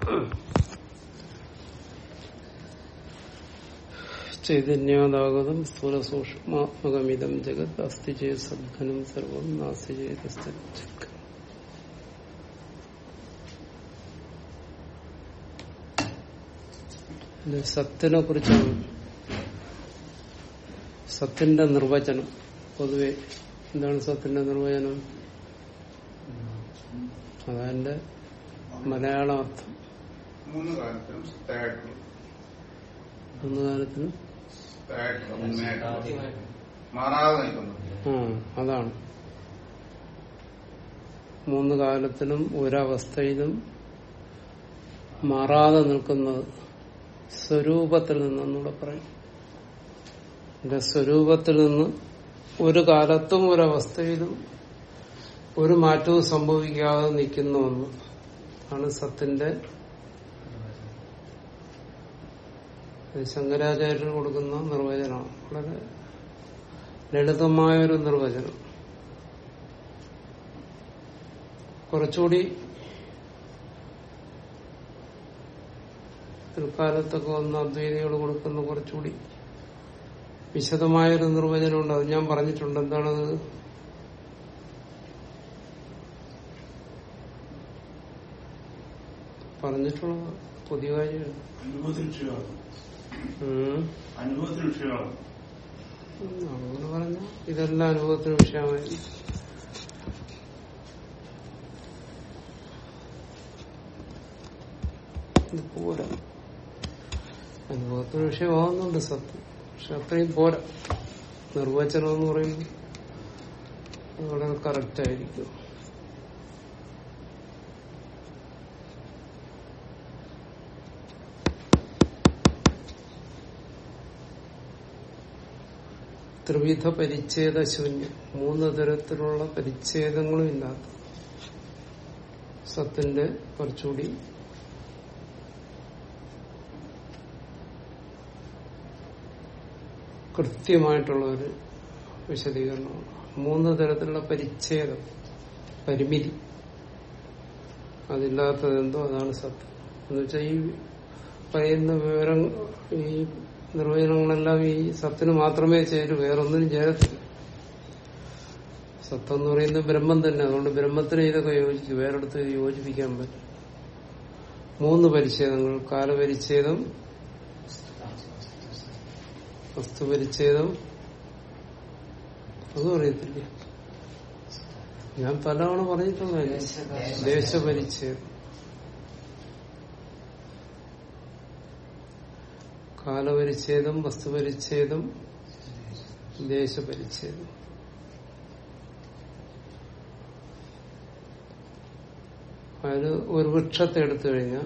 ചൈതന്യാതാഗതം സ്ഥൂലസൂക്ഷ്മാത്മകമിതം ജഗത് അസ്ഥി ചെയ്ത് സദ്ഘനം സർവം നാസ്തി ചെയ്ത് സത്തിനെ കുറിച്ചാണ് സത്തിന്റെ നിർവചനം പൊതുവെ എന്താണ് സത്തിന്റെ നിർവചനം അതതിന്റെ മലയാളം അർത്ഥം മൂന്ന് കാലത്തിനും സ്ഥിരമായിട്ടുള്ള മൂന്ന് കാലത്തിനും സ്ഥിരമായിട്ടുള്ള ഉണ്മയായിട്ടുള്ള മാറാതെ നിൽക്കുന്നു ആ അതാണ് മൂന്ന് കാലത്തിലും ഒരവസ്ഥയിലും മാറാതെ നിൽക്കുന്നത് സ്വരൂപത്തിൽ നിന്നെന്നൂടെ പറയും എന്റെ സ്വരൂപത്തിൽ നിന്ന് ഒരു കാലത്തും ഒരവസ്ഥയിലും ഒരു മാറ്റവും സംഭവിക്കാതെ നിൽക്കുന്ന ഒന്ന് ആണ് സത്തിന്റെ ഇത് ശങ്കരാചാര്യർ കൊടുക്കുന്ന നിർവചനമാണ് വളരെ ലളിതമായൊരു നിർവചനം കുറച്ചുകൂടി പിൽക്കാലത്തൊക്കെ വന്ന അദ്വൈതികൾ കൊടുക്കുന്ന കുറച്ചുകൂടി വിശദമായൊരു നിർവചനമുണ്ട് അത് ഞാൻ പറഞ്ഞിട്ടുണ്ട് എന്താണത് പറഞ്ഞിട്ടുള്ളത് പുതിയ കാര്യമാണ് അനുഭവത്തിന് വിഷയമാണ് ഉം. അനുഭവത്തിന് വിഷയമാണ് ഉം, അങ്ങനെ പറഞ്ഞ ഇതെല്ലാം അനുഭവത്തിന് വിഷയമായി ഇത് പോരാ അനുഭവത്തിന് വിഷയമാകുന്നുണ്ട് സത്യം പക്ഷെ അത്രയും പോരാ നിർവചനം എന്ന് പറയുമ്പോൾ അത് വളരെ കറക്റ്റ് ആയിരിക്കും ത്രിവിധ പരിച്ഛേദ ശൂന്യം മൂന്ന് തരത്തിലുള്ള പരിച്ഛേദങ്ങളും ഇല്ലാത്ത സത്തിന്റെ കുറച്ചുകൂടി കൃത്യമായിട്ടുള്ള ഒരു വിശദീകരണമാണ് മൂന്ന് തരത്തിലുള്ള പരിച്ഛേദം പരിമിതി അതില്ലാത്തത് എന്തോ അതാണ് സത്യം എന്ന് വെച്ചാൽ ഈ പറയുന്ന വിവരം ഈ നിർവചനങ്ങളെല്ലാം ഈ സത്തിന് മാത്രമേ ചേരൂ വേറൊന്നിനും ചേരത്തില്ല സത്യം എന്ന് പറയുന്നത് ബ്രഹ്മം തന്നെ അതുകൊണ്ട് ബ്രഹ്മത്തിന് ഇതൊക്കെ യോജിക്കും വേറെടുത്ത് യോജിപ്പിക്കാൻ പറ്റും മൂന്ന് പരിച്ഛേദങ്ങൾ കാലപരിച്ഛേദം വസ്തുപരിച്ഛേദം അതും അറിയത്തില്ല ഞാൻ പലതവണ പറഞ്ഞിട്ടുള്ളതല്ലേ ദേശപരിച്ഛേദം കാലപരിച്ഛേദം വസ്തുപരിച്ഛേദം ദേശപരിച്ഛേദം അതിന് ഒരു വൃക്ഷത്തെ എടുത്തു കഴിഞ്ഞാൽ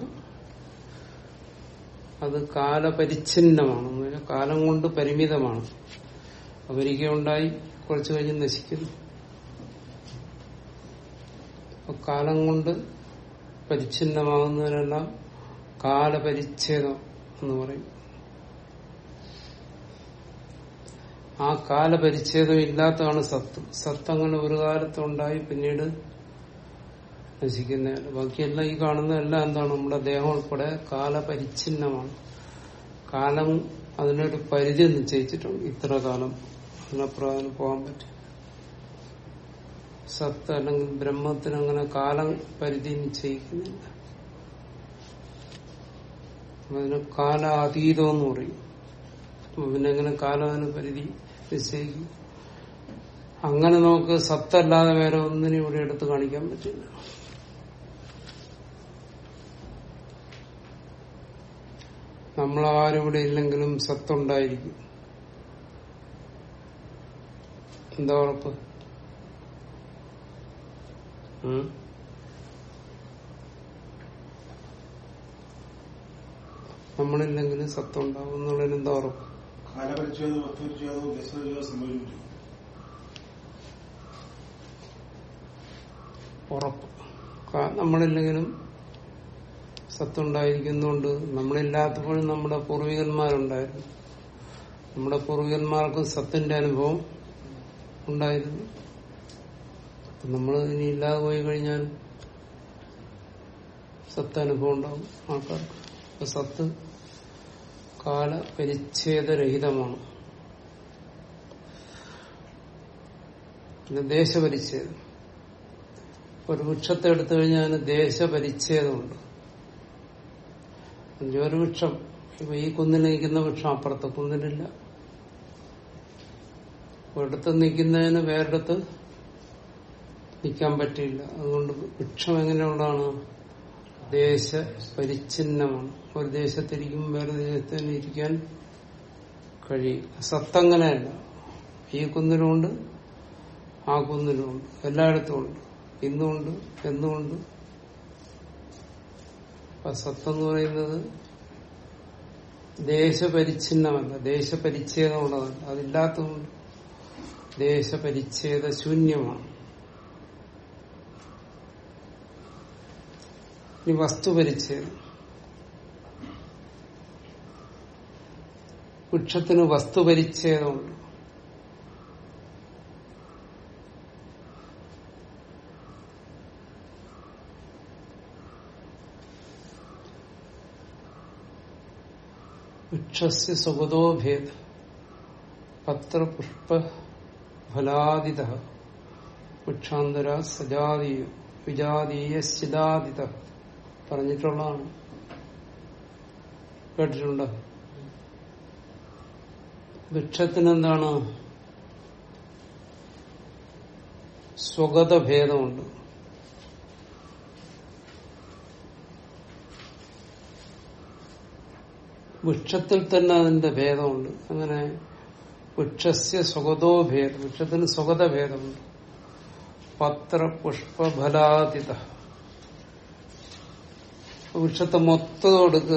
അത് കാലപരിച്ഛിന്നമാണ് എന്ന് പറഞ്ഞാൽ കാലം കൊണ്ട് പരിമിതമാണ് ഒരിക്കൽ ഉണ്ടായി കുറച്ചു കഴിഞ്ഞ് നശിക്കുന്നു അപ്പൊ കാലം കൊണ്ട് പരിച്ഛിന്നമാകുന്നതിനെല്ലാം കാലപരിച്ഛേദം എന്ന് പറയും ആ കാലപരിച്ഛേദം ഇല്ലാത്തതാണ് സത്ത് സത്ത് അങ്ങനെ ഒരു കാലത്ത് ഉണ്ടായി പിന്നീട് നശിക്കുന്നതാണ് ബാക്കിയെല്ലാം ഈ കാണുന്ന എല്ലാം എന്താണ് നമ്മുടെ ദേഹം ഉൾപ്പെടെ കാലപരിച്ഛിന്നമാണ് കാലം അതിനൊരു പരിധി നിശ്ചയിച്ചിട്ടുണ്ട് ഇത്ര കാലം അതിനപ്പുറം അതിന് പോകാൻ പറ്റും സത്ത് അല്ലെങ്കിൽ ബ്രഹ്മത്തിന് അങ്ങനെ കാലം പരിധി നിശ്ചയിക്കുന്നില്ല അതിന് കാലാതീതം എന്ന് പറയും അപ്പൊ പിന്നെ എങ്ങനെ കാലം അതിന് പരിധി നിശ്ചയിക്കും അങ്ങനെ നമുക്ക് സത്തല്ലാതെ വേറെ ഒന്നിനും ഇവിടെ എടുത്ത് കാണിക്കാൻ പറ്റില്ല നമ്മളാരും ഇവിടെ ഇല്ലെങ്കിലും സത്തുണ്ടായിരിക്കും എന്താ ഉറപ്പ് ഉം? നമ്മളില്ലെങ്കിലും സത്തുണ്ടാവും എന്നുള്ളതിന് എന്താ ഉറപ്പ് കാലപരിച്ഛേദവും വസ്തുപരിച്ഛേദവും ദശപരിച്ഛേദവും സംഭവിച്ചു ഉറപ്പ് കാ- നമ്മളില്ലെങ്കിലും സത്തുണ്ടായിരിക്കുന്നുണ്ട് നമ്മളില്ലാത്തപ്പോഴും നമ്മുടെ പൂർവികന്മാരുണ്ടായിരുന്നു നമ്മുടെ പൂർവികന്മാർക്ക് സത്തിന്റെ അനുഭവം ഉണ്ടായിരുന്നു അപ്പൊ നമ്മൾ ഇനി ഇല്ലാതെ പോയി കഴിഞ്ഞാൽ സത്ത് അനുഭവം ഉണ്ടാവും ആൾക്കാർക്ക് അപ്പൊ സത്ത് കാല പരിച്ഛേദരഹിതമാണ് പിന്നെ ദേശപരിച്ഛേദം ഒരു വൃക്ഷത്തെ എടുത്തു കഴിഞ്ഞാൽ അതിന് ദേശപരിച്ഛേദമുണ്ട് എന്നുവെച്ചാ ഒരു വൃക്ഷം ഇപ്പൊ ഈ കുന്നിൽ നിൽക്കുന്ന വൃക്ഷം അപ്പുറത്തെ കുന്നിലില്ല ഒരിടത്ത് നിൽക്കുന്നതിന് വേറൊരിടത്ത് നിൽക്കാൻ പറ്റില്ല അതുകൊണ്ട് വൃക്ഷം എങ്ങനെയുള്ളതാണ് ദേശ പരിച്ഛിന്നമാണ് ഒരു ദേശത്തിരിക്കും വേറെ ദേശത്ത് തന്നെ ഇരിക്കാൻ കഴിയും സത്തങ്ങനെയല്ല ഈ കുന്നിലുമുണ്ട് ആ കുന്നിലുമുണ്ട് എല്ലായിടത്തും ഉണ്ട് ഇന്നുമുണ്ട് എന്നുമുണ്ട് അപ്പൊ സത്തെന്ന് പറയുന്നത് ദേശപരിച്ഛിന്നമല്ല ദേശപരിച്ഛേദമുള്ളതല്ല അതില്ലാത്തതുകൊണ്ട് ദേശപരിച്ഛേദ ശൂന്യമാണ് ഇനി വസ്തുപരിച്ഛേദം വൃക്ഷത്തിന് വസ്തുപരിച്ഛേദമുണ്ട് വൃക്ഷസ്യ സുഗതോ ഭേദ പത്രപുഷ്പ ഫലാദിത വൃക്ഷാന്തര സജാതീയ വിജാതീയ സ്ഥിതാദിത പറഞ്ഞിട്ടുള്ളതാണ് കേട്ടിട്ടുണ്ടോ വൃക്ഷത്തിനെന്താണ് സ്വഗത ഭേദമുണ്ട് വൃക്ഷത്തിൽ തന്നെ അതിന്റെ ഭേദമുണ്ട് അങ്ങനെ വൃക്ഷസ്യ സ്വഗതോ ഭേദം വൃക്ഷത്തിന് സ്വഗത ഭേദമുണ്ട് പത്ര പുഷ്പഫലാതിത വൃക്ഷത്തെ മൊത്തം എടുക്കുക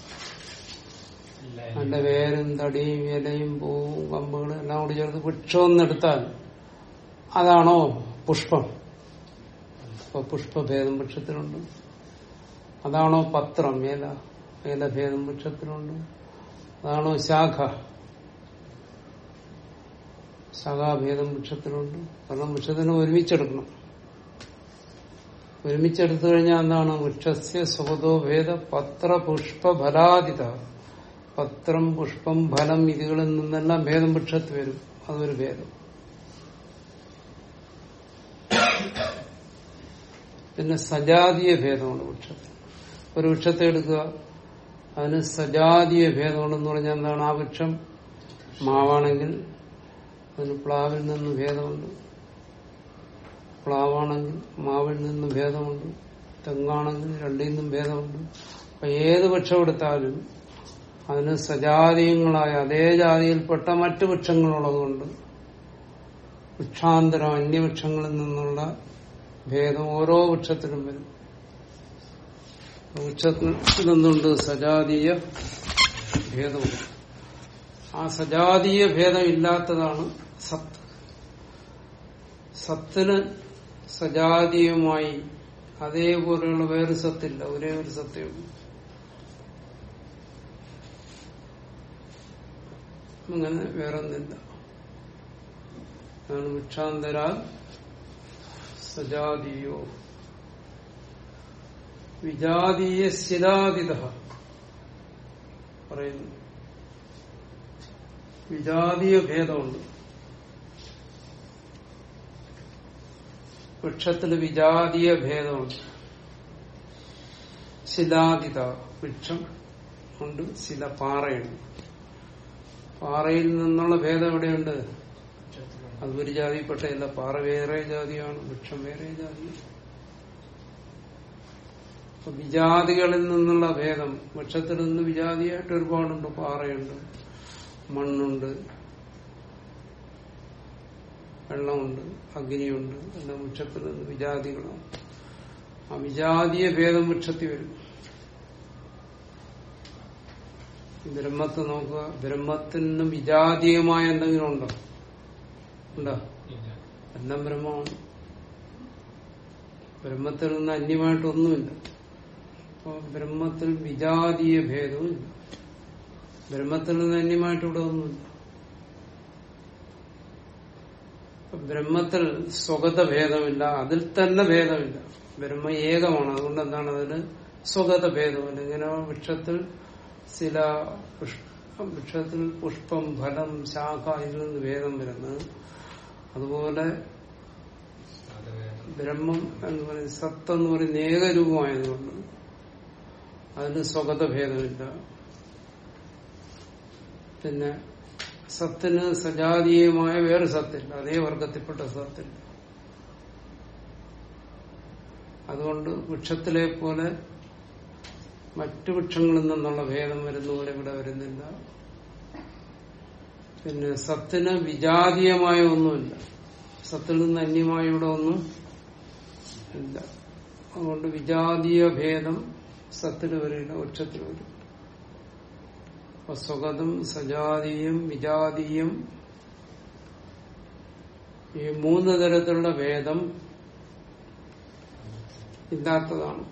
അതിന്റെ വേരും തടിയും ഇലയും പൂവും കമ്പുകളും എല്ലാം കൂടി ചേർത്ത് വൃക്ഷമൊന്നെടുത്താൽ അതാണോ പുഷ്പം അപ്പൊ പുഷ്പഭേദം വൃക്ഷത്തിനുണ്ട് അതാണോ പത്രം ഇല ഇലഭേദം വൃക്ഷത്തിനുണ്ട് അതാണോ ശാഖ ശാഖാഭേദം വൃക്ഷത്തിനുണ്ട് കാരണം വൃക്ഷത്തിനെ ഒരുമിച്ചെടുക്കണം ഒരുമിച്ചെടുത്തു കഴിഞ്ഞാൽ എന്താണ് വൃക്ഷസ്യ സ്വതോ ഭേദ പത്ര പുഷ്പ ഫലാദിത പത്രം പുഷ്പം ഫലം ഇതുകളിൽ നിന്നെല്ലാം ഭേദം വൃക്ഷത്തിൽ വരും അതൊരു ഭേദം പിന്നെ സജാതീയ ഭേദമാണ് വൃക്ഷത്തിൽ ഒരു വൃക്ഷത്തെ എടുക്കുക അതിന് സജാതീയ ഭേദമുണ്ടെന്ന് പറഞ്ഞാൽ എന്താണ് ആ വൃക്ഷം മാവാണെങ്കിൽ അതിന് പ്ലാവിൽ നിന്ന് ഭേദമുണ്ട് പ്ലാവാണെങ്കിൽ മാവിൽ നിന്ന് ഭേദമുണ്ട് തെങ്ങാണെങ്കിൽ രണ്ടിൽ നിന്നും ഭേദമുണ്ട് അപ്പൊ ഏത് വൃക്ഷം എടുത്താലും അതിന് സജാതീയങ്ങളായ അതേ ജാതിയിൽപ്പെട്ട മറ്റു വൃക്ഷങ്ങളുള്ളതുകൊണ്ട് വൃക്ഷാന്തരം അന്യവൃക്ഷങ്ങളിൽ നിന്നുള്ള ഭേദം ഓരോ വൃക്ഷത്തിലും വരും വൃക്ഷത്തിൽ നിന്നുണ്ട് സജാതീയ ഭേദമുണ്ട് ആ സജാതീയ ഭേദം ഇല്ലാത്തതാണ് സത്ത് സത്തിന് സജാതീയമായി അതേപോലെയുള്ള വേറെ സത്തില്ല ഒരേ ഒരു സത്തേ ഉള്ളൂ അങ്ങനെ വേറൊന്നില്ല അതാണ് വൃക്ഷാന്തരാൽ സജാതീയോ വിജാതീയ ശിലാതിത പറയുന്നു വിജാതീയ ഭേദമുണ്ട് വൃക്ഷത്തിന് വിജാതീയ ഭേദമുണ്ട് ശിലാതിത വൃക്ഷം ഉണ്ട് ശില പാറയുണ്ട് പാറയിൽ നിന്നുള്ള ഭേദം എവിടെയുണ്ട് അത് ഒരു ജാതിപ്പെട്ടല്ല പാറ വേറെ ജാതിയാണ് വൃക്ഷം വേറെ ജാതി അപ്പൊ വിജാതികളിൽ നിന്നുള്ള ഭേദം വൃക്ഷത്തിൽ നിന്ന് വിജാതിയായിട്ട് ഒരുപാടുണ്ട് പാറയുണ്ട് മണ്ണുണ്ട് വെള്ളമുണ്ട് അഗ്നിയുണ്ട് എല്ലാം വൃക്ഷത്തിൽ നിന്ന് വിജാതികളാണ് ആ വിജാതീയ ഭേദം വൃക്ഷത്തിൽ വരും ബ്രഹ്മത്തെ നോക്കുക ബ്രഹ്മത്തിന് വിജാതീയമായ എന്തെങ്കിലും ഉണ്ടോ ഉണ്ടോ എല്ലാം ബ്രഹ്മമാണ് ബ്രഹ്മത്തിൽ നിന്ന് അന്യമായിട്ടൊന്നുമില്ല അപ്പൊ ബ്രഹ്മത്തിൽ വിജാതീയ ഭേദവും ഇല്ല ബ്രഹ്മത്തിൽ നിന്ന് അന്യമായിട്ട് ഇവിടെ ഒന്നുമില്ല അപ്പൊ ബ്രഹ്മത്തിൽ സ്വഗത ഭേദമില്ല അതിൽ തന്നെ ഭേദമില്ല ബ്രഹ്മ ഏകമാണ് അതുകൊണ്ട് എന്താണ് അതിന് സ്വഗത ഭേദമുണ്ട് ഇങ്ങനെ വൃക്ഷത്തിൽ ചില പുഷ്- വൃക്ഷത്തിൽ പുഷ്പം ഫലം ശാഖ ഇതിൽ നിന്ന് ഭേദം വരുന്നത് അതുപോലെ ബ്രഹ്മം എന്ന് പറയുന്നത് സത്ത് എന്ന് പറയുന്ന ഏകരൂപമായതുകൊണ്ട് അതിന് സ്വഗത ഭേദമില്ല പിന്നെ സത്തിന് സജാതീയമായ വേറെ സത്തില്ല അതേ വർഗത്തിൽപ്പെട്ട സത്തില്ല അതുകൊണ്ട് വൃക്ഷത്തിലെ പോലെ മറ്റു വൃക്ഷങ്ങളിൽ നിന്നുള്ള ഭേദം വരുന്ന പോലെ ഇവിടെ വരുന്നില്ല പിന്നെ സത്തിന് വിജാതീയമായ ഒന്നുമില്ല സത്തിൽ നിന്ന് അന്യമായ ഇവിടെ ഒന്നും ഇല്ല അതുകൊണ്ട് വിജാതീയ ഭേദം സത്തിൽ വരില്ല വൃക്ഷത്തിൽ വരും അപ്പൊ സ്വഗതം സജാതീയം വിജാതീയം ഈ മൂന്ന് തരത്തിലുള്ള ഭേദം ഇല്ലാത്തതാണ്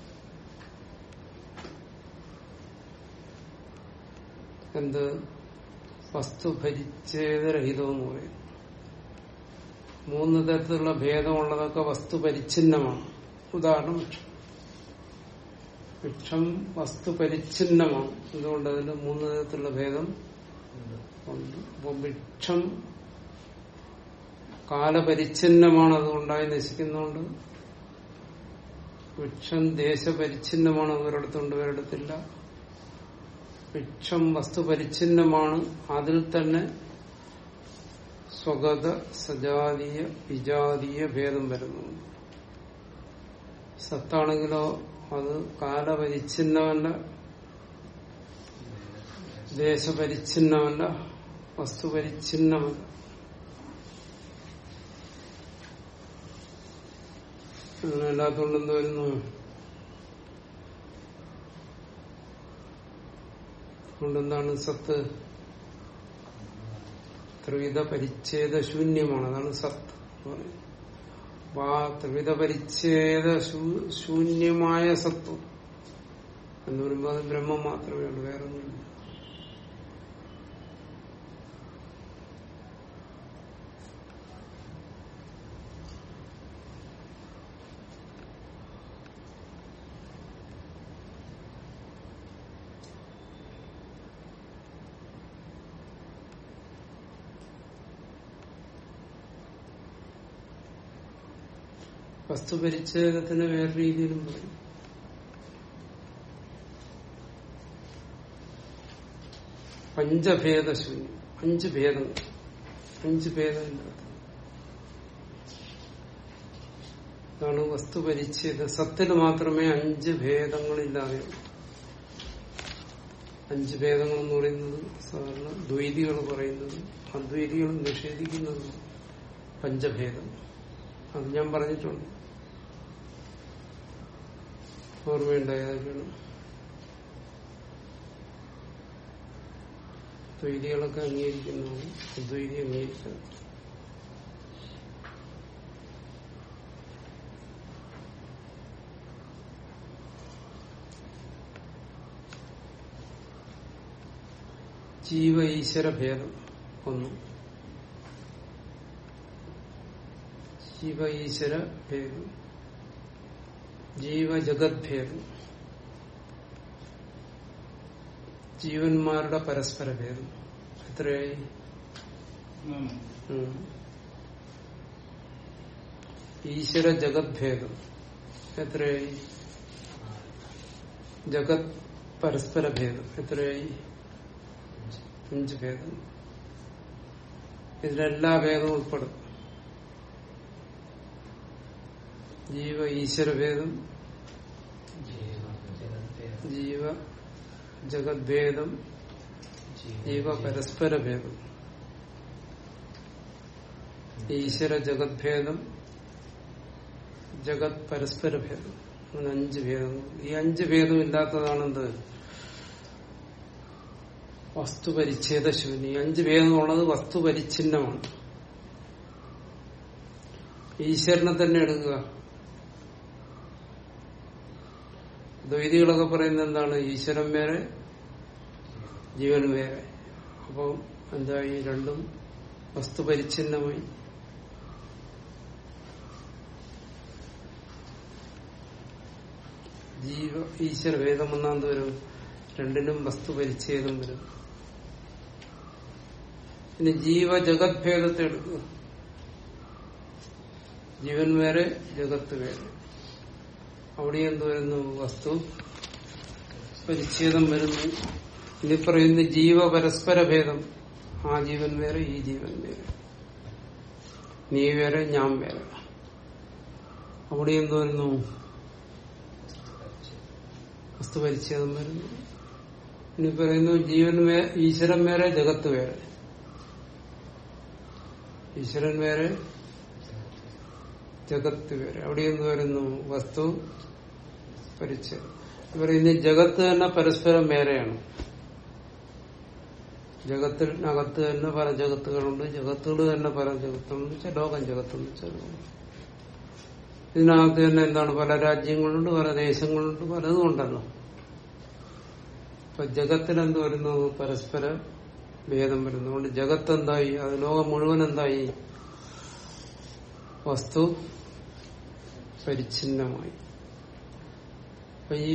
എന്ത് വസ്തുപരിച്ഛേദരഹിതം എന്ന് പറയും മൂന്ന് തരത്തിലുള്ള ഭേദമുള്ളതൊക്കെ വസ്തുപരിച്ഛിന്നമാണ് ഉദാഹരണം വൃക്ഷം വൃക്ഷം വസ്തുപരിച്ഛിന്നമാണ് എന്തുകൊണ്ട് അതിന് മൂന്ന് തരത്തിലുള്ള ഭേദം ഉണ്ട് അപ്പോൾ വൃക്ഷം കാലപരിച്ഛിന്നമാണ് അതുകൊണ്ടായി നശിക്കുന്നുണ്ട് വൃക്ഷം ദേശപരിച്ഛിന്നമാണ് ഒരിടത്തുണ്ട് ഒരിടത്തില്ല വൃക്ഷം വസ്തുപരിച്ഛിന്നമാണ് അതിൽ തന്നെ സ്വഗത സജാതീയ വിജാതീയ ഭേദം വരുന്നുണ്ട് സത്താണെങ്കിലോ അത് കാലപരിച്ഛിന്നമല്ല ദേശപരിച്ഛിന്നമല്ല വസ്തുപരിച്ഛിന്നമല്ല അങ്ങനെ അല്ലാത്തതുകൊണ്ട് എന്ത് വരുന്നു അതുകൊണ്ടെന്താണ് സത്ത് ത്രിവിധ പരിച്ഛേദ ശൂന്യമാണ് അതാണ് സത്ത് എന്ന് പറയുന്നത് അപ്പൊ ആ ത്രിവിധ പരിച്ഛേദ ശൂ- ശൂന്യമായ സത്വം എന്ന് പറയുമ്പോൾ അത് ബ്രഹ്മം മാത്രമേ ഉള്ളൂ വേറെ ഒന്നുമില്ല വസ്തുപരിച്ഛേദത്തിന് വേറെ രീതിയിലും പറയും പഞ്ചഭേദശൂന്യം അഞ്ച് ഭേദങ്ങൾ അഞ്ച് ഭേദമില്ലാത്ത ഇതാണ് വസ്തുപരിച്ഛേദം സത്തിന് മാത്രമേ അഞ്ച് ഭേദങ്ങളില്ലാതെ അഞ്ച് ഭേദങ്ങൾ എന്ന് പറയുന്നത് സാധാരണ ദ്വൈതികൾ പറയുന്നത് അദ്വൈതികൾ നിഷേധിക്കുന്നത് പഞ്ചഭേദം അത് ഞാൻ പറഞ്ഞിട്ടുണ്ട് ഓർമ്മയുണ്ടായതാണ് ദ്വൈതികളൊക്കെ അംഗീകരിക്കുന്നു അദ്വൈതി അംഗീകരിക്കുന്നത് ജീവ ഈശ്വര ഭേദം ഒന്ന് ജീവ ഈശ്വര ഭേദം ജീവജഗദ്ഭേദം ജീവന്മാരുടെ പരസ്പര ഭേദം എത്രയായി ഉം. ഉം. ഈശ്വര ജഗദ്ഭേദം എത്രയായി ജഗത് പരസ്പര ഭേദം എത്രയായി അഞ്ച് ഭേദം ഇതിലെല്ലാ ഭേദവും ഉൾപ്പെടും ജീവ ഈശ്വരഭേദം ജീവ ജഗദ്ഭേദം ജീവ പരസ്പര ഭേദം ഈശ്വര ജഗദ്ഭേദം ജഗത് പരസ്പര ഭേദം അങ്ങനെ അഞ്ച് ഭേദങ്ങൾ ഈ അഞ്ച് ഭേദം ഇല്ലാത്തതാണെന്ത് വസ്തുപരിച്ഛേദ ശൂന്യം ഈ അഞ്ച് ഭേദമുള്ളത് വസ്തുപരിച്ഛിന്നമാണ് ഈശ്വരനെ തന്നെ എടുക്കുക ദ്വൈതികളൊക്കെ പറയുന്നത് എന്താണ് ഈശ്വരൻ വേറെ ജീവൻ വേറെ അപ്പം എന്തായി രണ്ടും വസ്തുപരിച്ഛിന്നമായി ജീവ ഈശ്വര ഭേദം ഒന്നാന്ത് വരും രണ്ടിനും വസ്തു പരിച്ഛേദം വരും ഇനി ജീവ ജഗത് ഭേദത്തെ എടുക്കുക ജീവൻ വേറെ ജഗത്ത് വേറെ അവിടെ എന്ത് വരുന്നു വസ്തു പരിച്ഛേദം വരുന്നു ഇനി പറയുന്ന ജീവ പരസ്പര ഭേദം ആ ജീവൻ വേറെ ഈ ജീവൻ വേറെ നീ വേറെ ഞാൻ വേറെ അവിടെ എന്ത് വരുന്നു വസ്തു പരിച്ഛേദം വരുന്നു ഇനി പറയുന്നു ജീവൻ വേ- ഈശ്വരൻ വേറെ ജഗത്ത് വേറെ ഈശ്വരൻ വേറെ ജഗത്ത് വേറെ അവിടെ എന്ത് വരുന്നു വസ്തു പരിച്ഛേദം പറയുന്ന ജഗത്ത് തന്നെ പരസ്പരം വേറെയാണ് ജഗത്തിനകത്ത് തന്നെ പല ജഗത്തുകളുണ്ട് ജഗത്തുകൾ തന്നെ പല ജഗത്തുകളുണ്ട് വെച്ചാൽ ലോകം ജഗത്തെന്ന് വെച്ചാൽ ലോകം. ഇതിനകത്ത് തന്നെ എന്താണ് പല രാജ്യങ്ങളുണ്ട് പല ദേശങ്ങളുണ്ട് പലതും ഉണ്ടല്ലോ അപ്പൊ ജഗത്തിനെന്ത് വരുന്നു പരസ്പര ഭേദം വരുന്നു അതുകൊണ്ട് ജഗത്ത് എന്തായി അത് ലോകം മുഴുവൻ എന്തായി വസ്തു പരിച്ഛിന്നമായി അപ്പൊ ഈ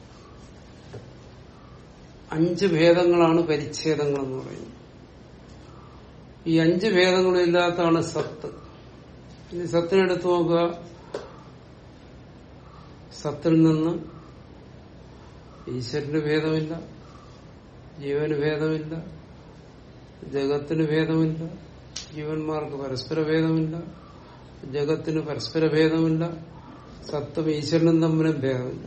അഞ്ച് ഭേദങ്ങളാണ് പരിച്ഛേദങ്ങൾ എന്ന് പറയുന്നത് ഈ അഞ്ച് ഭേദങ്ങളും ഇല്ലാത്തതാണ് സത്ത് ഇനി സത്തിനെടുത്ത് നോക്കുക സത്തിൽ നിന്ന് ഈശ്വരന് ഭേദമില്ല ജീവന് ഭേദമില്ല ജഗത്തിന് ഭേദമില്ല ജീവന്മാർക്ക് പരസ്പര ഭേദമില്ല ജഗത്തിന് പരസ്പര ഭേദമില്ല സത്തും ഈശ്വരനും തമ്മിലും ഭേദമില്ല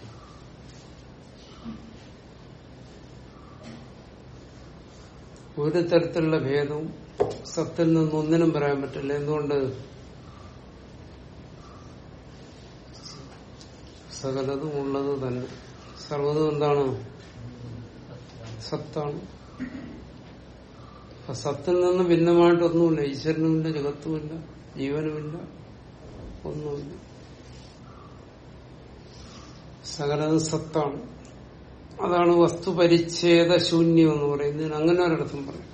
ഒരു തരത്തിലുള്ള ഭേദവും സത്തിൽ നിന്ന് ഒന്നിനും പറയാൻ പറ്റില്ല എന്തുകൊണ്ട് സകലതും ഉള്ളത് തന്നെ സർവ്വതും എന്താണ് സത്താണ് അപ്പൊ സത്തിൽ നിന്ന് ഭിന്നമായിട്ടൊന്നുമില്ല ഈശ്വരനുമില്ല ജഗത്തുമില്ല ജീവനുമില്ല ഒന്നുമില്ല സകലതും സത്താണ് അതാണ് വസ്തുപരിച്ഛേദ ശൂന്യം എന്ന് പറയുന്നതിന് അങ്ങനെ ഒരിടത്തും പറയും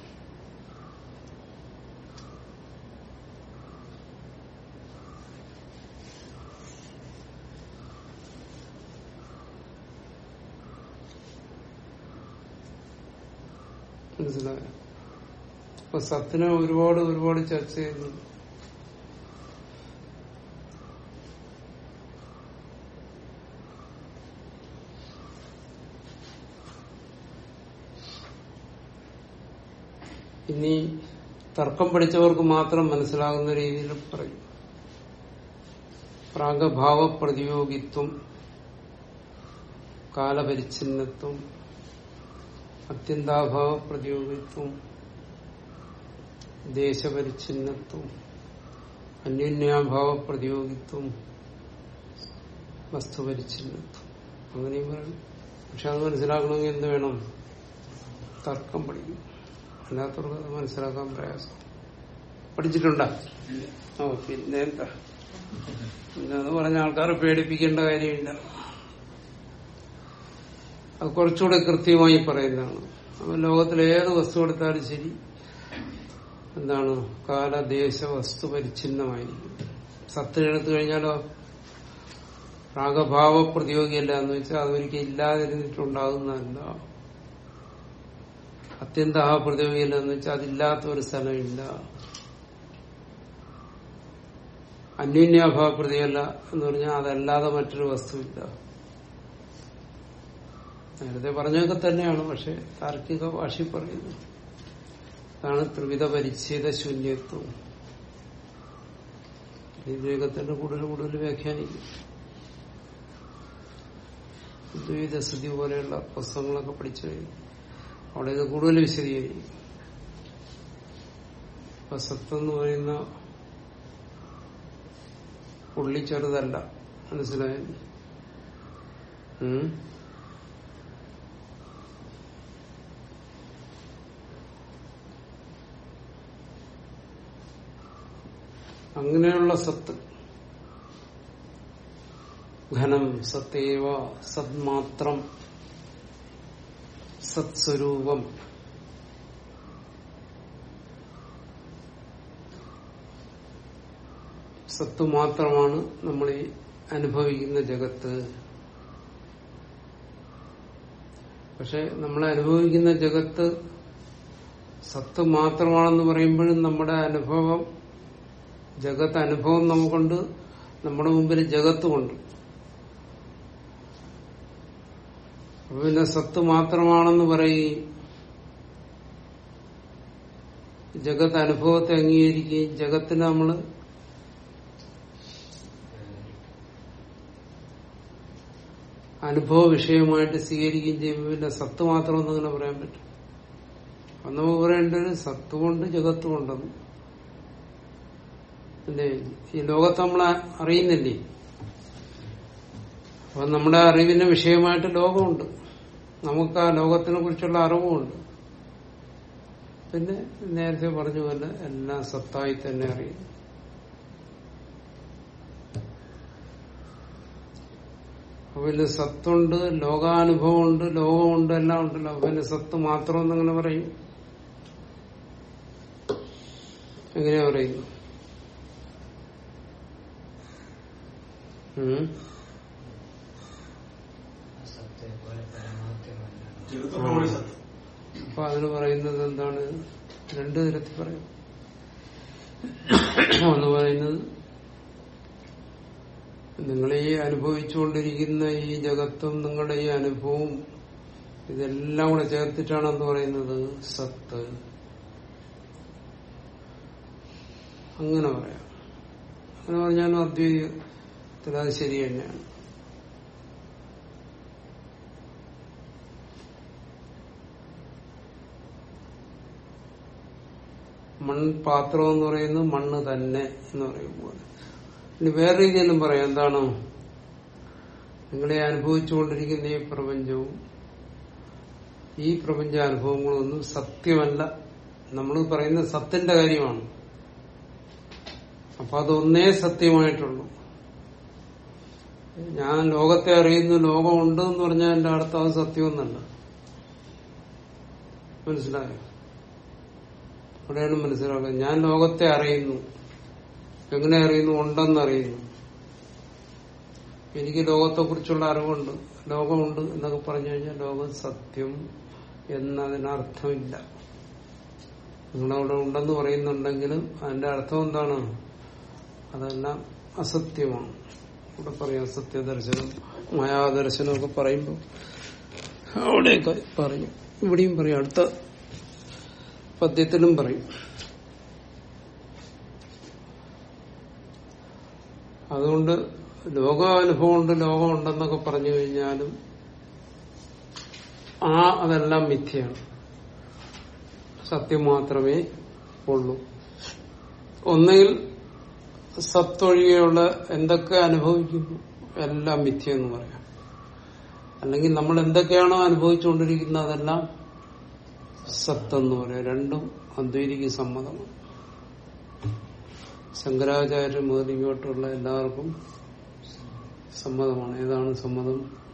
മനസ്സിലായോ അപ്പൊ സത്തിനെ ഒരുപാട് ഒരുപാട് ചർച്ച ചെയ്യുന്നു ഇനി തർക്കം പഠിച്ചവർക്ക് മാത്രം മനസ്സിലാകുന്ന രീതിയിൽ പറയും പ്രാഗഭാവ പ്രതിയോഗിത്വം കാലപരിച്ഛിന്നത്വം അത്യന്താഭാവ പ്രതിയോഗിത്വം ദേശപരിച്ഛിന്നത്വം അന്യോന്യാഭാവ പ്രതിയോഗിത്വം വസ്തുപരിച്ഛിന്നത്വം അങ്ങനെയും പറയും പക്ഷെ അത് മനസ്സിലാക്കണമെങ്കിൽ എന്ത് വേണം തർക്കം പഠിക്കും അല്ലാത്തവർക്ക് അത് മനസ്സിലാക്കാൻ പ്രയാസം പഠിച്ചിട്ടുണ്ടോ ഓ പിന്നെ എന്താ പിന്നെ അത് പറഞ്ഞ ആൾക്കാരെ പേടിപ്പിക്കേണ്ട കാര്യമില്ല അത് കുറച്ചുകൂടെ കൃത്യമായി പറയുന്നതാണ് അപ്പൊ ലോകത്തിലെ ഏത് വസ്തു എടുത്താലും ശരി എന്താണ് കാലദേശ വസ്തു പരിച്ഛിന്നമായിരിക്കും സത്ത് എടുത്തു കഴിഞ്ഞാലോ രാഗഭാവ പ്രതിയോഗിയല്ല എന്ന് വെച്ചാൽ അതൊരിക്കലും ഇല്ലാതിരുന്നിട്ടുണ്ടാകുന്നതല്ല അത്യന്ത പ്രതിയോഗിയല്ല എന്ന് വെച്ചാൽ അതില്ലാത്ത ഒരു സ്ഥലമില്ല അന്യോന്യാഭാവ പ്രതിയല്ല എന്ന് പറഞ്ഞാൽ അതല്ലാതെ മറ്റൊരു വസ്തുവില്ല നേരത്തെ പറഞ്ഞൊക്കെ തന്നെയാണ് പക്ഷെ താർക്കിക ഭാഷയിൽ പറയുന്നു അതാണ് ത്രിവിധ പരിച്ഛേദ ശൂന്യത്വം വിവേകത്തിന്റെ കൂടുതൽ കൂടുതൽ വ്യാഖ്യാനിക്കും ദ്വൈതസ്ഥിതി പോലെയുള്ള പുസ്തകങ്ങളൊക്കെ പഠിച്ചു കഴിഞ്ഞു അവിടെ ഇത് കൂടുതൽ വിശദീകരിക്കും അപ്പൊ സത്തെന്ന് പറയുന്ന പുള്ളി ചെറുതല്ല മനസ്സിലായത് ഉം അങ്ങനെയുള്ള സത്ത് ഘനം സത്തേവ സത്മാത്രം സത്സ്വരൂപം സത്ത് മാത്രമാണ് നമ്മൾ ഈ അനുഭവിക്കുന്ന ജഗത്ത് പക്ഷെ നമ്മൾ അനുഭവിക്കുന്ന ജഗത്ത് സത്ത് മാത്രമാണെന്ന് പറയുമ്പോഴും നമ്മുടെ അനുഭവം ജഗത്ത് അനുഭവം നമുക്കുണ്ട് നമ്മുടെ മുമ്പിൽ ജഗത്തുമുണ്ട് അപ്പൊ പിന്നെ സത്ത് മാത്രമാണെന്ന് പറയുകയും ജഗത്ത് അനുഭവത്തെ അംഗീകരിക്കുകയും ജഗത്തിനെ നമ്മൾ അനുഭവ വിഷയമായിട്ട് സ്വീകരിക്കുകയും ചെയ്യുമ്പോൾ പിന്നെ സത്ത് മാത്രമെന്ന് അങ്ങനെ പറയാൻ പറ്റും അപ്പൊ നമുക്ക് പറയേണ്ടത് സത്ത് കൊണ്ട് ജഗത്ത് കൊണ്ടെന്ന് അല്ലേ ഈ ലോകത്ത് നമ്മൾ അറിയുന്നില്ലേ അപ്പൊ നമ്മുടെ അറിവിന് വിഷയമായിട്ട് ലോകമുണ്ട് നമുക്ക് ആ ലോകത്തിനെ കുറിച്ചുള്ള അറിവുമുണ്ട് പിന്നെ നേരത്തെ പറഞ്ഞ പോലെ എല്ലാം സത്തായി തന്നെ അറിയുന്നു അപ്പൊ പിന്നെ സത്തുണ്ട് ലോകാനുഭവമുണ്ട് ലോകമുണ്ട് എല്ലാം ഉണ്ടല്ലോ അപ്പൊ പിന്നെ സത്ത് മാത്രം എന്നങ്ങനെ പറയും എങ്ങനെയാ പറയുന്നു ഉം സത്യം പോലെ പരമാർത്ഥമല്ല ജഗത്ത് പ്രമാണി സത്യം അപ്പൊ അതിന് പറയുന്നത് എന്താണ് രണ്ടു തരത്തിൽ പറയും ഒന്ന് പറയുന്നത് നിങ്ങൾ ഈ അനുഭവിച്ചുകൊണ്ടിരിക്കുന്ന ഈ ജഗത്തും നിങ്ങളുടെ ഈ അനുഭവവും ഇതെല്ലാം കൂടെ ചേർത്തിട്ടാണ് എന്ന് പറയുന്നത് സത്ത് അങ്ങനെ പറയാം അങ്ങനെ പറഞ്ഞാലും അദ്വൈതത്തിൽ അത് ശരി തന്നെയാണ് മൺപാത്രം എന്ന് പറയുന്നത് മണ്ണ് തന്നെ എന്ന് പറയുമ്പോൾ ഇനി വേറെ രീതിയിലും പറയാം എന്താണ് നിങ്ങളെ അനുഭവിച്ചുകൊണ്ടിരിക്കുന്ന ഈ പ്രപഞ്ചവും ഈ പ്രപഞ്ച അനുഭവങ്ങളൊന്നും സത്യമല്ല നമ്മൾ പറയുന്ന സത്തിന്റെ കാര്യമാണ് അപ്പൊ അതൊന്നേ സത്യമായിട്ടുള്ളൂ ഞാൻ ലോകത്തെ അറിയുന്നു ലോകമുണ്ട് എന്ന് പറഞ്ഞാൽ എന്റെ അർത്ഥം അത് സത്യമൊന്നല്ല മനസ്സിലായോ അവിടെയാണ് മനസ്സിലാക്കുക ഞാൻ ലോകത്തെ അറിയുന്നു എങ്ങനെ അറിയുന്നു ഉണ്ടെന്ന് അറിയുന്നു എനിക്ക് ലോകത്തെ കുറിച്ചുള്ള അറിവുണ്ട് ലോകമുണ്ട് എന്നൊക്കെ പറഞ്ഞു കഴിഞ്ഞാൽ ലോകം സത്യം എന്നതിനർത്ഥമില്ല നിങ്ങളവിടെ ഉണ്ടെന്ന് പറയുന്നുണ്ടെങ്കിലും അതിന്റെ അർത്ഥം എന്താണ് അതെല്ലാം അസത്യമാണ് ഇവിടെ പറയാം സത്യദർശനം മായാദർശനം ഒക്കെ പറയുമ്പോൾ അവിടെയൊക്കെ പറയും ഇവിടെയും പറയും അടുത്ത പദ്യത്തിലും പറയും അതുകൊണ്ട് ലോകാനുഭവമുണ്ട് ലോകമുണ്ടെന്നൊക്കെ പറഞ്ഞു കഴിഞ്ഞാലും ആ അതെല്ലാം മിഥ്യയാണ് സത്യം മാത്രമേ ഉള്ളൂ ഒന്നുകിൽ സത്തൊഴികെയുള്ള എന്തൊക്കെ അനുഭവിക്കുന്നു എല്ലാം മിഥ്യ എന്ന് പറയാം അല്ലെങ്കിൽ നമ്മൾ എന്തൊക്കെയാണോ അനുഭവിച്ചുകൊണ്ടിരിക്കുന്നത് അതെല്ലാം സത്തെന്ന് പറയാം രണ്ടും അദ്വൈതിക്ക് സമ്മതമാണ് ശങ്കരാചാര്യ മുതൽ ഇങ്ങോട്ടുള്ള എല്ലാവർക്കും സമ്മതമാണ് ഏതാണ് സമ്മതം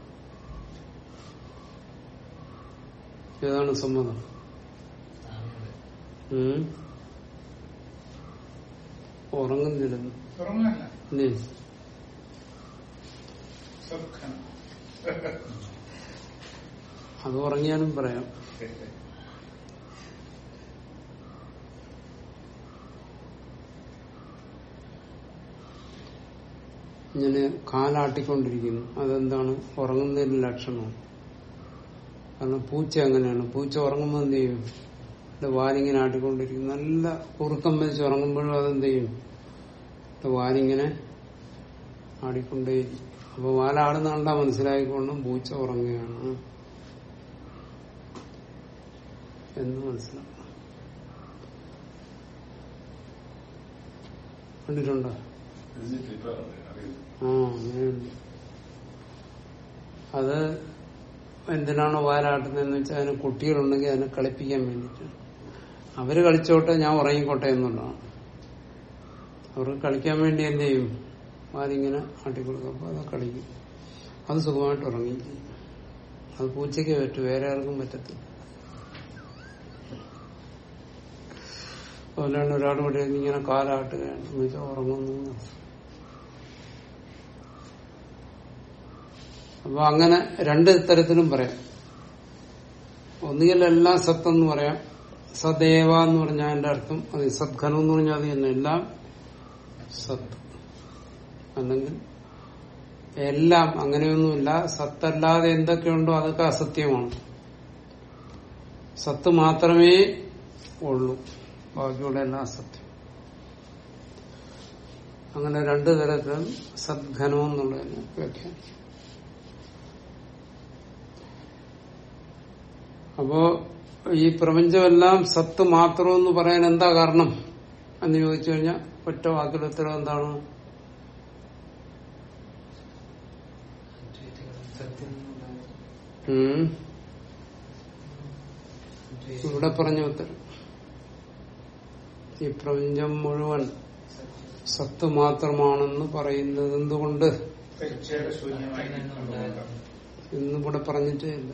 ഏതാണ് സമ്മതം ഉം? ഉറങ്ങുന്നില്ലെന്ന് ഉറങ്ങല്ല ഇല്ലേ? സുഖം അത് ഉറങ്ങിയാലും പറയാം ഇങ്ങനെ കാലാട്ടിക്കൊണ്ടിരിക്കുന്നു അതെന്താണ് ഉറങ്ങുന്നതിന്റെ ലക്ഷണമാണ് കാരണം പൂച്ച അങ്ങനെയാണ് പൂച്ച ഉറങ്ങുമ്പോൾ എന്ത് ചെയ്യും ഇത് വാലിങ്ങനെ ആട്ടിക്കൊണ്ടിരിക്കും നല്ല കുറുക്കം വെച്ച് ഉറങ്ങുമ്പോഴും അതെന്ത് ചെയ്യും ഇത് വാലിങ്ങനെ ആടിക്കൊണ്ടേയിരിക്കും അപ്പൊ വാലാടുന്ന കണ്ടാ മനസ്സിലായിക്കൊണ്ടും പൂച്ച ഉറങ്ങുകയാണ് എന്ന് മനസ്സിലാക്കണം കണ്ടിട്ടുണ്ടോ ആ അങ്ങനെയുണ്ട് അത് എന്തിനാണോ വാലാട്ടുന്നതെന്ന് വെച്ചാൽ അതിന് കുട്ടികളുണ്ടെങ്കിൽ അതിനെ കളിപ്പിക്കാൻ വേണ്ടിയിട്ടാണ് അവര് കളിച്ചോട്ടെ ഞാൻ ഉറങ്ങിക്കോട്ടെ എന്നുള്ളതാണ് അവർക്ക് കളിക്കാൻ വേണ്ടി എന്ത് ചെയ്യും വാലിങ്ങനെ ആട്ടിക്കൊടുക്കും അപ്പൊ അത് കളിക്കും അത് സുഖമായിട്ട് ഉറങ്ങുകയും ചെയ്യും അത് പൂച്ചയ്ക്ക് പറ്റും വേറെ ആർക്കും പറ്റത്തില്ല അതുപോലെയാണ് ഒരാൾ ഇവിടെ ഇരുന്ന് ഇങ്ങനെ കാലാട്ടുകയാണ് എന്ന് വെച്ചാൽ ഉറങ്ങുന്നു എന്നർത്ഥം. അപ്പൊ അങ്ങനെ രണ്ട് തരത്തിലും പറയാം ഒന്നുകിൽ എല്ലാം സത്തെന്ന് പറയാം സദേവ എന്ന് പറഞ്ഞാൽ അതിന്റെ അർത്ഥം അത് സദ്ഘനം എന്ന് പറഞ്ഞാൽ അത് തന്നെ എല്ലാം സത്ത് അല്ലെങ്കിൽ എല്ലാം അങ്ങനെയൊന്നുമില്ല സത്തല്ലാതെ എന്തൊക്കെയുണ്ടോ അതൊക്കെ അസത്യമാണ് സത്ത് മാത്രമേ ഉള്ളൂ ബാക്കിയുള്ള എല്ലാം അസത്യം അങ്ങനെ രണ്ടു തരത്തിലും സദ്ഘനം എന്നുള്ളതിന് വ്യാഖ്യാനിക്കും അപ്പോ ഈ പ്രപഞ്ചമെല്ലാം സത്ത് മാത്രമെന്ന് പറയാൻ എന്താ കാരണം എന്ന് ചോദിച്ചു കഴിഞ്ഞാൽ ഒറ്റ വാക്കിൽ ഉത്തരം എന്താണ് ഉം. ഇവിടെ പറഞ്ഞ ഉത്തരം ഈ പ്രപഞ്ചം മുഴുവൻ സത്ത് മാത്രമാണെന്ന് പറയുന്നത് എന്തുകൊണ്ട് പരിച്ഛേദ ശൂന്യമായി ഇന്നിവിടെ പറഞ്ഞിട്ടേ ഇല്ല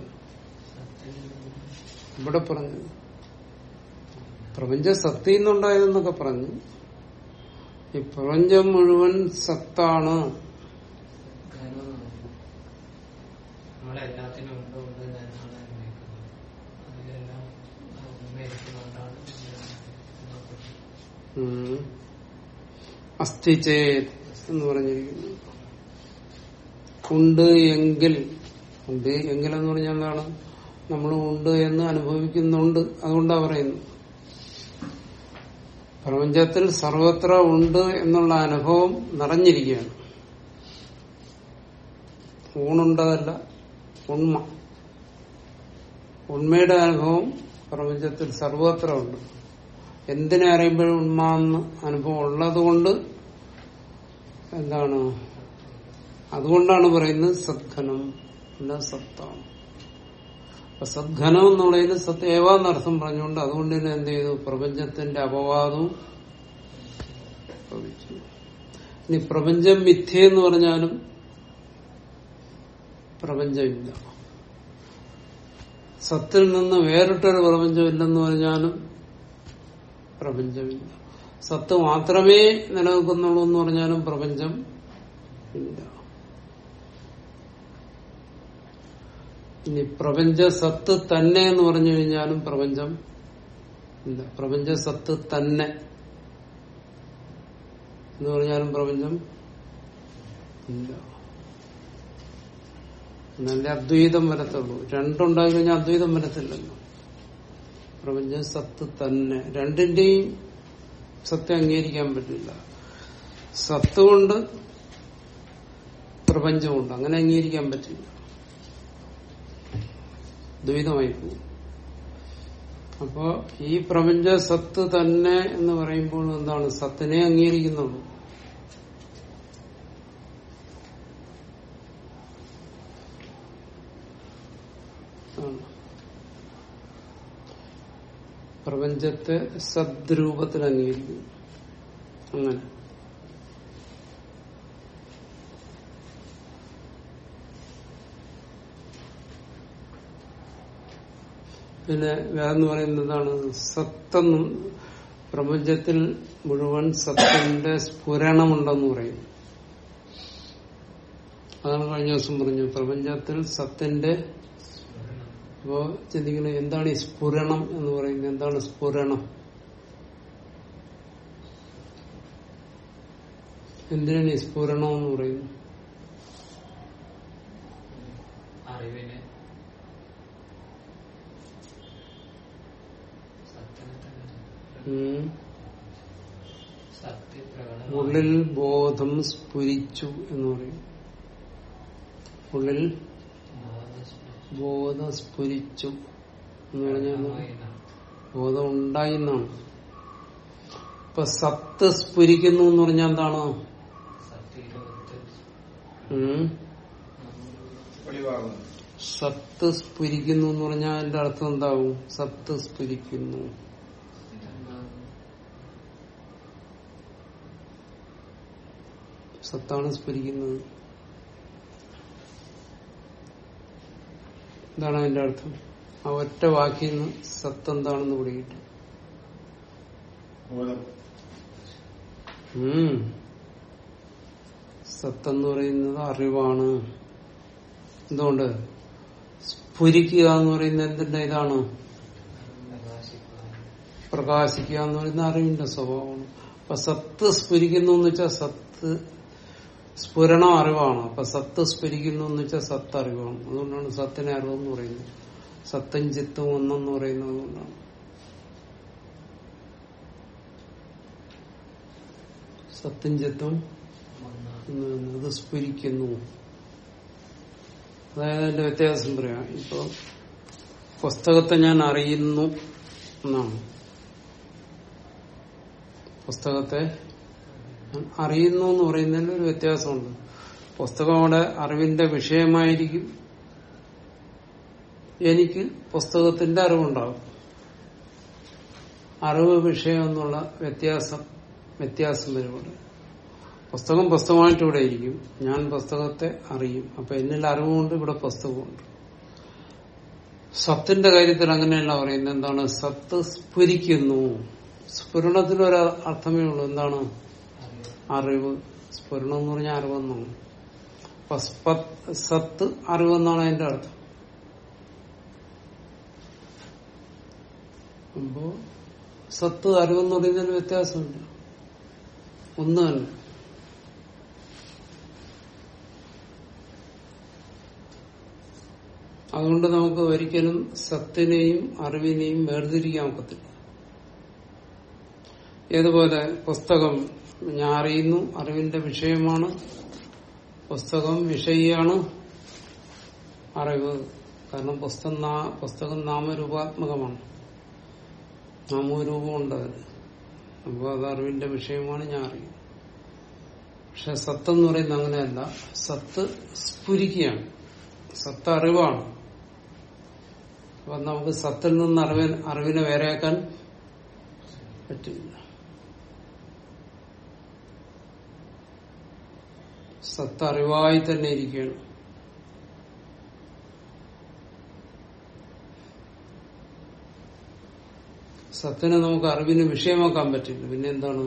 ഇവിടെ പറഞ്ഞത് പ്രപഞ്ച സത്തിൽ നിന്നുണ്ടായതെന്നൊക്കെ പറഞ്ഞു ഈ പ്രപഞ്ചം മുഴുവൻ സത്താണ് നമ്മളെല്ലാത്തിനും ഉണ്ട് ഉണ്ട് എന്നാണ് അനുഭവിക്കുന്നത് അതിലെല്ലാം ഉണ്മയിരിക്കുന്നുണ്ടാണ് ഉം. അസ്ഥി ചേത് എന്ന് പറഞ്ഞിരിക്കുന്നു ഉണ്ട് എങ്കിൽ ഉണ്ട് എങ്കിൽ എന്ന് പറഞ്ഞാൽ എന്താണ് നമ്മൾ ഉണ്ട് എന്ന് അനുഭവിക്കുന്നുണ്ട് അതുകൊണ്ടാ പറയുന്നു പ്രപഞ്ചത്തിൽ സർവത്ര ഉണ്ട് എന്നുള്ള അനുഭവം നിറഞ്ഞിരിക്കുകയാണ് ഊണുണ്ടതല്ല ഉണ്മ ഉണ്മയുടെ അനുഭവം പ്രപഞ്ചത്തിൽ സർവത്ര ഉണ്ട് എന്തിനെ അറിയുമ്പോഴും ഉണ്മ എന്ന് അനുഭവം ഉള്ളത് കൊണ്ട് എന്താണ് അതുകൊണ്ടാണ് പറയുന്നത് സദ്ഘനം അല്ല സത്താണ് അപ്പൊ സദ്ഘനം എന്നുള്ളതിന് സത്യേവ എന്നർത്ഥം പറഞ്ഞുകൊണ്ട് അതുകൊണ്ട് തന്നെ എന്ത് ചെയ്തു പ്രപഞ്ചത്തിന്റെ അപവാദവും ഭവിച്ചു ഇനി പ്രപഞ്ചം മിഥ്യ എന്ന് പറഞ്ഞാലും പ്രപഞ്ചമില്ല സത്തിൽ നിന്ന് വേറിട്ടൊരു പ്രപഞ്ചമില്ലെന്ന് പറഞ്ഞാലും പ്രപഞ്ചമില്ല സത്ത് മാത്രമേ നിലനിൽക്കുന്നുള്ളൂ എന്ന് പറഞ്ഞാലും പ്രപഞ്ചം ഇല്ല ഇനി പ്രപഞ്ച സത്ത് തന്നെ എന്ന് പറഞ്ഞു കഴിഞ്ഞാലും പ്രപഞ്ചം ഇല്ല പ്രപഞ്ച സത്ത് തന്നെ എന്ന് പറഞ്ഞാലും പ്രപഞ്ചം ഇല്ല നല്ല അദ്വൈതം വരത്തുള്ളൂ രണ്ടുണ്ടായി കഴിഞ്ഞാൽ അദ്വൈതം വരത്തില്ലല്ലോ പ്രപഞ്ച സത്ത് തന്നെ രണ്ടിന്റെയും സത്യം അംഗീകരിക്കാൻ പറ്റില്ല സത്ത് കൊണ്ട് പ്രപഞ്ചമുണ്ട് അങ്ങനെ അംഗീകരിക്കാൻ പറ്റില്ല ദ്വൈതമായി പോകും അപ്പോ ഈ പ്രപഞ്ച സത്ത് തന്നെ എന്ന് പറയുമ്പോൾ എന്താണ് സത്തിനെ അംഗീകരിക്കുന്നുള്ളൂ ആണ്. പ്രപഞ്ചത്തെ സദ്രൂപത്തിൽ അംഗീകരിക്കുന്നു അങ്ങനെ പിന്നെ വേറെന്ന് പറയുന്നത് എന്താണ് സത്തെന്നും പ്രപഞ്ചത്തിൽ മുഴുവൻ സത്തിന്റെ സ്ഫുരണമുണ്ടെന്ന് പറയും അതാണ് കഴിഞ്ഞ ദിവസം പറഞ്ഞു പ്രപഞ്ചത്തിൽ സത്തിന്റെ അപ്പോ ചിന്തിക്കുന്നത് എന്താണ് ഈ സ്ഫുരണം എന്ന് പറയുന്നത് എന്താണ് സ്ഫുരണം എന്തിനാണ് ഈ സ്ഫുരണം എന്ന് പറയുന്നത് അറിവിനെ സത്യനെ തന്നെ ഉം. സത്യപ്രകടനം ഉള്ളിൽ ബോധം സ്ഫുരിച്ചു എന്ന് പറയും ഉള്ളിൽ ബോധം സ്ഫുരിച്ചു എന്ന് പറഞ്ഞാൽ എന്താണ്? ബോധം ഉണ്ടായി എന്നാണ് ഇപ്പൊ സത്ത് സ്ഫുരിക്കുന്നു എന്ന് പറഞ്ഞാൽ എന്താണ് സത്യലോകത്തിൽ ഉം? വെളിവാകുന്നു സത്ത് സ്ഫുരിക്കുന്നു എന്ന് പറഞ്ഞാൽ അതിന്റെ അർത്ഥം എന്താവും സത്ത് സ്ഫുരിക്കുന്നു സത്താണ് സ്ഫുരിക്കുന്നത് എന്താണ് അതിന്റെ അർത്ഥം ആ ഒറ്റ വാക്കിൽ നിന്ന് സത്ത് എന്താണെന്ന് പിടികിട്ടും ബോധം ഉം. സത്തെന്ന് പറയുന്നത് അറിവാണ് എന്തുകൊണ്ട് സ്ഫുരിക്കുക എന്ന് പറയുന്നത് എന്തിന്റെ ഇതാണ് പ്രകാശിക്കുക പ്രകാശിക്കുക എന്ന് പറയുന്ന അറിവിന്റെ സ്വഭാവമാണ് അപ്പൊ സത്ത് സ്ഫുരിക്കുന്നു എന്ന് വെച്ചാൽ സത്ത് സ്ഫുരണം അറിവാണ് അപ്പൊ സത്ത് സ്ഫുരിക്കുന്നു എന്ന് വെച്ചാൽ സത്ത് അറിവാണ് അതുകൊണ്ടാണ് സത്തിനെ അറിവെന്ന് പറയുന്നത് സത്തും ചിത്തും ഒന്നെന്ന് പറയുന്നത് അതുകൊണ്ടാണ് സത്തും ചിത്തും ഒന്നാണ് എന്ന് പറയുന്നത് അത് സ്ഫുരിക്കുന്നു അതായത് അതിന്റെ വ്യത്യാസം പറയാം ഇപ്പൊ പുസ്തകത്തെ ഞാൻ അറിയുന്നു എന്നാണ് പുസ്തകത്തെ ഞാൻ അറിയുന്നു എന്ന് പറയുന്നതിൽ ഒരു വ്യത്യാസമുണ്ട് പുസ്തകം അവിടെ അറിവിന്റെ വിഷയമായിരിക്കും എനിക്ക് പുസ്തകത്തിന്റെ അറിവുണ്ടാകും അറിവ് വിഷയം എന്നുള്ള വ്യത്യാസം വ്യത്യാസം വരുമ്പോൾ പുസ്തകം പുസ്തകമായിട്ട് ഇവിടെ ഇരിക്കും ഞാൻ പുസ്തകത്തെ അറിയും അപ്പൊ എന്നിൽ അറിവുമുണ്ട് ഇവിടെ പുസ്തകമുണ്ട് സത്തിന്റെ കാര്യത്തിൽ അങ്ങനെയല്ല പറയുന്നത് എന്താണ് സത്ത് സ്ഫുരിക്കുന്നു സ്ഫുരണത്തിനൊരു അർത്ഥമേ ഉള്ളൂ എന്താണ് അറിവ് അറിവ് സ്ഫുരണം എന്ന് പറഞ്ഞാൽ അറിവെന്നാണ് അപ്പൊ സ്പ- സത്ത് അറിവെന്നാണ് അതിന്റെ അർത്ഥം അപ്പോ സത്ത് അറിവെന്ന് പറയുന്നതിന് വ്യത്യാസമില്ല ഒന്ന് തന്നെ അതുകൊണ്ട് നമുക്ക് ഒരിക്കലും സത്തിനെയും അറിവിനെയും വേർതിരിക്കാൻ ഒക്കത്തില്ല ഏതുപോലെ പുസ്തകം ഞാൻ അറിയുന്നു അറിവിന്റെ വിഷയമാണ് പുസ്തകം വിഷയിയാണ് അറിവ് കാരണം പുസ്തകം നാ- പുസ്തകം നാമരൂപാത്മകമാണ് നാമരൂപമുണ്ട് അതിന് അപ്പോൾ അത് അറിവിന്റെ വിഷയമാണ് ഞാൻ അറിയുന്നത് പക്ഷെ സത്ത് എന്ന് പറയുന്നത് അങ്ങനെയല്ല സത്ത് സ്ഫുരിക്കുകയാണ് സത്ത് അറിവാണ് അപ്പൊ നമുക്ക് സത്തിൽ നിന്ന് അറിവ് അറിവിനെ വേറെയാക്കാൻ പറ്റില്ല സത്ത് അറിവായി തന്നെ ഇരിക്കുകയാണ് സത്തിനെ നമുക്ക് അറിവിന് വിഷയമാക്കാൻ പറ്റില്ല പിന്നെ എന്താണ്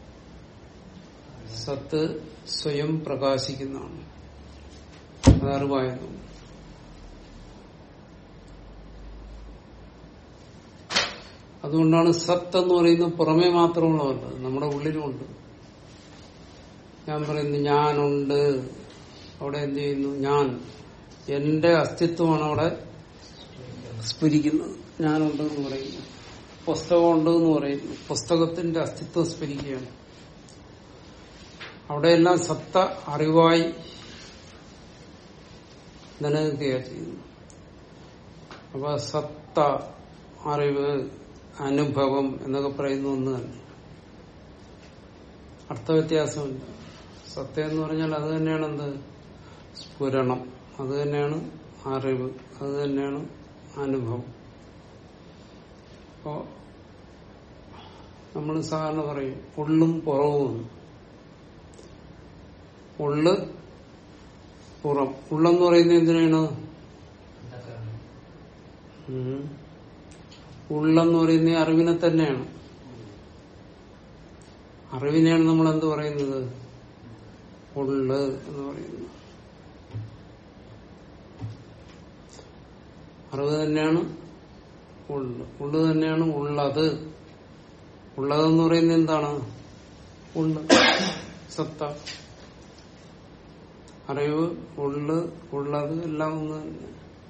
സത്ത് സ്വയം പ്രകാശിക്കുന്നതാണ് അത് അറിവായതുകൊണ്ട് അതുകൊണ്ടാണ് സത്ത് എന്ന് പറയുന്നത് പുറമേ മാത്രമുള്ളതല്ല നമ്മുടെ ഉള്ളിലുമുണ്ട് ഞാൻ പറയുന്നു ഞാനുണ്ട് അവിടെ എന്ത് ചെയ്യുന്നു ഞാൻ എന്റെ അസ്തിത്വമാണ് അവിടെ സ്ഫുരിക്കുന്നത് ഞാനുണ്ട് എന്ന് പറയുന്നു പുസ്തകമുണ്ട് എന്ന് പറയുന്നു പുസ്തകത്തിന്റെ അസ്തിത്വം സ്ഫുരിക്കുകയാണ് അവിടെയെല്ലാം സത്ത അറിവായി നിലനിൽക്കുകയാണ് ചെയ്യുന്നു അപ്പൊ സത്ത അറിവ് അനുഭവം എന്നൊക്കെ പറയുന്ന ഒന്ന് തന്നെ അർത്ഥവ്യത്യാസമില്ല സത്യം എന്ന് പറഞ്ഞാൽ അത് തന്നെയാണ് എന്ത് സ്ഫുരണം അത് തന്നെയാണ് അറിവ് അത് തന്നെയാണ് അനുഭവം അപ്പോ നമ്മൾ സാധാരണ പറയും ഉള്ളും പുറവും ഉള്ള് പുറം ഉള്ളെന്ന് പറയുന്നത് എന്തിനാണ് അന്ധകരണം ഉം. ഉള്ളെന്ന് പറയുന്ന ഈ അറിവിനെ തന്നെയാണ് അറിവിനെയാണ് നമ്മൾ എന്ത് പറയുന്നത് ഉള്ള് എന്ന് പറയുന്നത് അറിവ് തന്നെയാണ് ഉള്ള് ഉള്ള് തന്നെയാണ് ഉള്ളത് ഉള്ളതെന്ന് പറയുന്നത് എന്താണ് ഉള്ള് സത്ത അറിവ് ഉള്ള് ഉള്ളത് എല്ലാം ഒന്ന് തന്നെ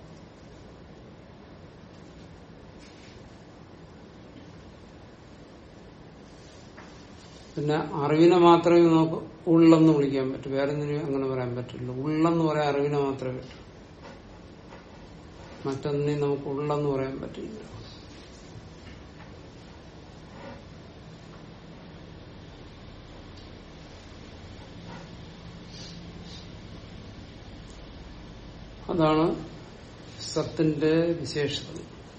പിന്നെ അറിവിനെ മാത്രമേ നമുക്ക് ഉള്ളെന്ന് വിളിക്കാൻ പറ്റൂ വേറെ ഒന്നിനും അങ്ങനെ പറയാൻ പറ്റില്ല ഉള്ളെന്ന് പറയാൻ അറിവിനെ മാത്രമേ പറ്റൂ മറ്റൊന്നിനും നമുക്ക് ഉള്ളെന്ന് പറയാൻ പറ്റില്ല അതാണ് സത്തിന്റെ വിശേഷത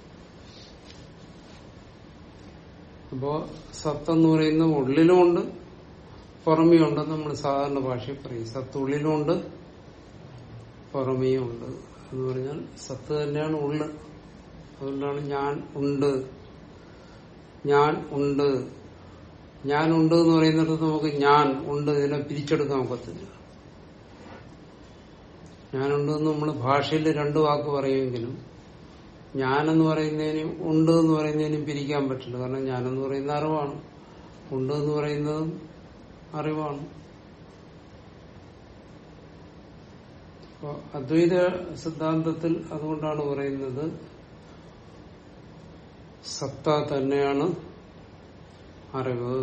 അപ്പോ സത്തെന്ന് പറയുന്ന ഉള്ളിലുമുണ്ട് പുറമെയുണ്ട് നമ്മൾ സാധാരണ ഭാഷയിൽ പറയും സത്ത് ഉള്ളിലുമുണ്ട് പുറമെയുണ്ട് എന്ന് പറഞ്ഞാൽ സത്ത് തന്നെയാണ് ഉള്ള് അതുകൊണ്ടാണ് ഞാൻ ഉണ്ട് ഞാൻ ഉണ്ട് ഞാൻ ഉണ്ട് എന്ന് പറയുന്നിടത്ത് നമുക്ക് ഞാൻ ഉണ്ട് ഇതിനെ പിരിച്ചെടുക്കാൻ ഒക്കത്തില്ല ഞാനുണ്ടെന്ന് നമ്മൾ ഭാഷയിൽ രണ്ടു വാക്ക് പറയുമെങ്കിലും ഞാനെന്ന് പറയുന്നതിനും ഉണ്ട് എന്ന് പറയുന്നതിനും പിരിക്കാൻ പറ്റില്ല കാരണം ഞാനെന്ന് പറയുന്ന അറിവാണ് ഉണ്ട് എന്ന് പറയുന്നതും അറിവാണ് അപ്പൊ അദ്വൈത സിദ്ധാന്തത്തിൽ അതുകൊണ്ടാണ് പറയുന്നത് സത്ത തന്നെയാണ് അറിവ്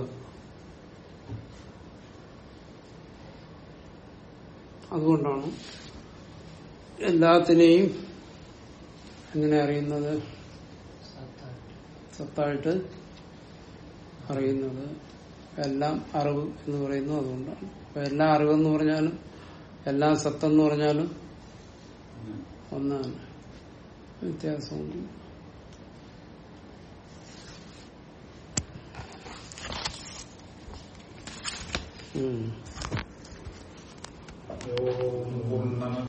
അതുകൊണ്ടാണ് എല്ലാത്തിനെയും എങ്ങനെ അറിയുന്നത് സത്തായിട്ട് സത്തായിട്ട് അറിയുന്നത് എല്ലാം അറിവ് എന്ന് പറയുന്നു അതുകൊണ്ടാണ് അപ്പൊ എല്ലാ അറിവെന്ന് പറഞ്ഞാലും എല്ലാം സത്തെന്ന് പറഞ്ഞാലും ഒന്നാണ് വ്യത്യാസമൊന്നും ഉം ഓം